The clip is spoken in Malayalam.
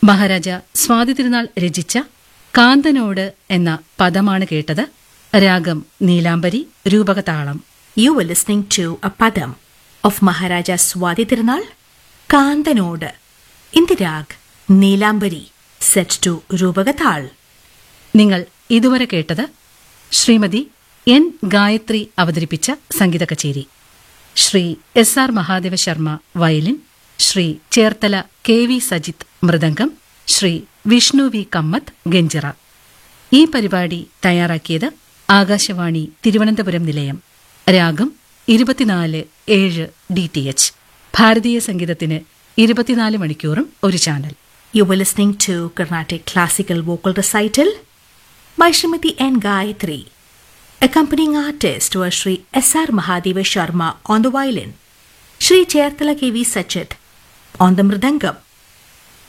മഹാരാജ സ്വാതി തിരുനാൾ രചിച്ച കാന്തനോട് എന്ന പദമാണ് കേട്ടത് രാഗം നീലാംബരി രൂപകതാളം You were listening to a padam of Maharaja Swati Tirunal, Kandanod, in the rag Neelambari, set to Rubagatal. നിങ്ങൾ ഇതുവരെ കേട്ടത് ശ്രീമതി എൻ ഗായത്രി അവതരിപ്പിച്ച സംഗീത കച്ചേരി Shri S R Mahadeva Sharma violin Shri Cherthala K V Sajith mridangam Shri Vishnu V Kamath ganjira ഈ പരിപാടി തയ്യാറാക്കിയത് ആകാശവാണി തിരുവനന്തപുരം നിലയം രാഗം ഇരുപത്തിനാല് ഏഴ് ഡി ടി എച്ച് ഭാരതീയ സംഗീതത്തിന് ഇരുപത്തിനാല് മണിക്കൂറും ഒരു channel You were listening to Carnatic Classical Vocal Recital by Srimati N. Gayatri. Accompanying artist was Sri S.R. Mahadeva Sharma on the violin, Sri Chertala K.V. Sachit on the mridangam,